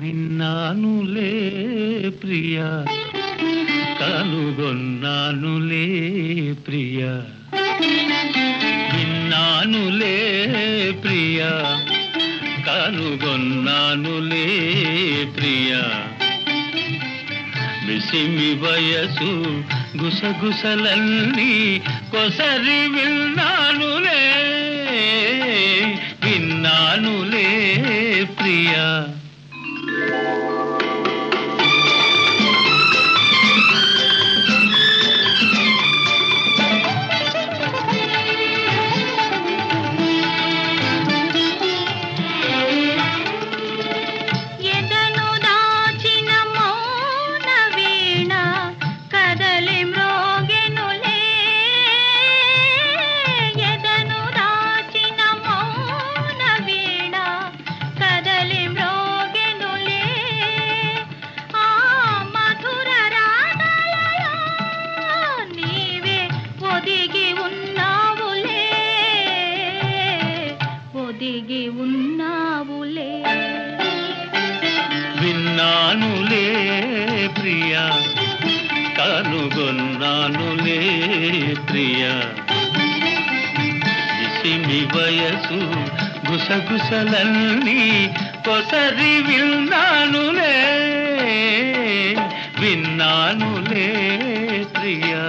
విన్నానులే ప్రియా కనుగొన్నానులే ప్రియా విన్నానులే ప్రియా కనుగొన్నానులే ప్రియా మిసిమి వయసు గుసగుసలన్నీ కొసరి విన్నానులే విన్నానులే ప్రియా ఎదను దాచిన మౌన వీణ కదలి మ్రోగెనులే ఎదను దాచిన మౌన వీణ కదలి మ్రోగెనులే ఆ మధుర రాగాలలో నీవే ఒదిగి ఉన్నావులే ఒదిగి ఉన్నావులే విన్నానులే ప్రియా కనుగొన్నానులే ప్రియా ఇసిమి వయసు గుసగుసలన్నీ కొసరి విన్నానులే విన్నానులే ప్రియా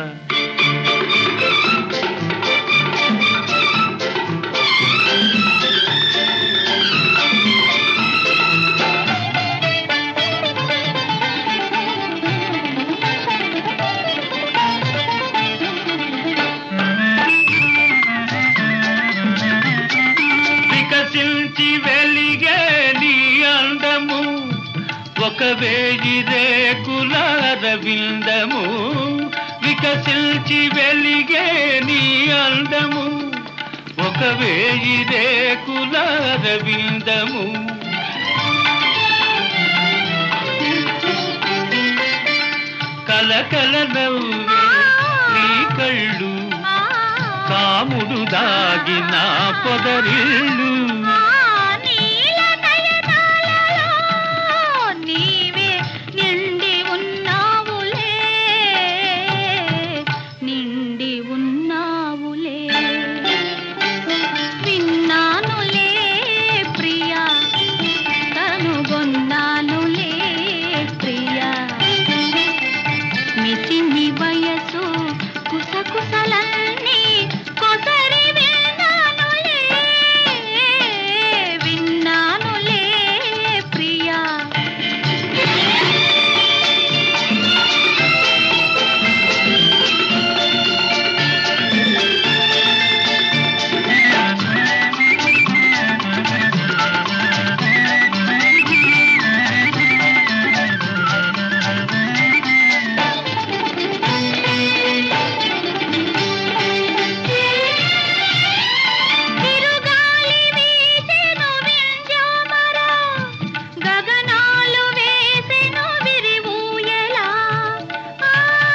వికసించి వెలిగే నీ అందము ఒక వేయి రేకుల రవిందము వికసించి వెలిగే నీ అందము ఒక వేయి రేకుల రవిందము కలకల నవ్వే నీ కళ్ళు కాముడు దాగిన పొదరిళ్ళు నీవే నిండి ఉన్నావులే నిండి ఉన్నావులే విన్నానులే ప్రియా కనుగొన్నానులే ప్రియా మిసిమి వయసు కుసకుసలన్నీ కొసరి విన్నానులే విన్నానులే ప్రియా తిరుగాలి వీసెను వింజామరా, గగనాలు వేసెను విరివూయలా. ఆ,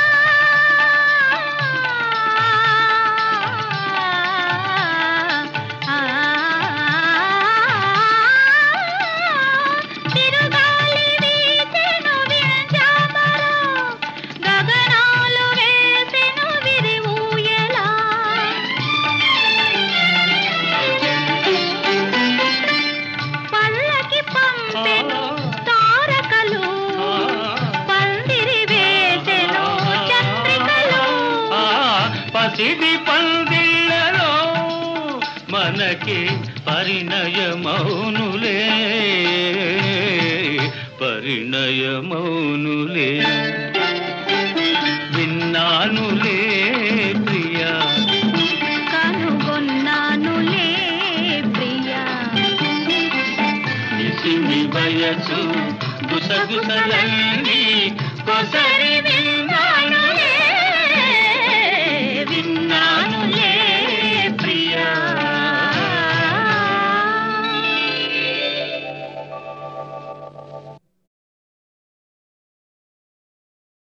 ఆ, తిరుగాలి వీసెను వింజామరా, గగనాలు వేసెను విరివూయలా. పల్లకి పంపెను తారకలు పందిరి వేసెను చంద్రికలు ఆ పసిడి పందిళ్ళలో మనకి పరిణయమౌనులే పరిణయమౌనులే విన్నానులే ప్రియా కనుగొన్నానులే ప్రియా నిసిమి వయసు గుసగుసలన్నీ కొసరి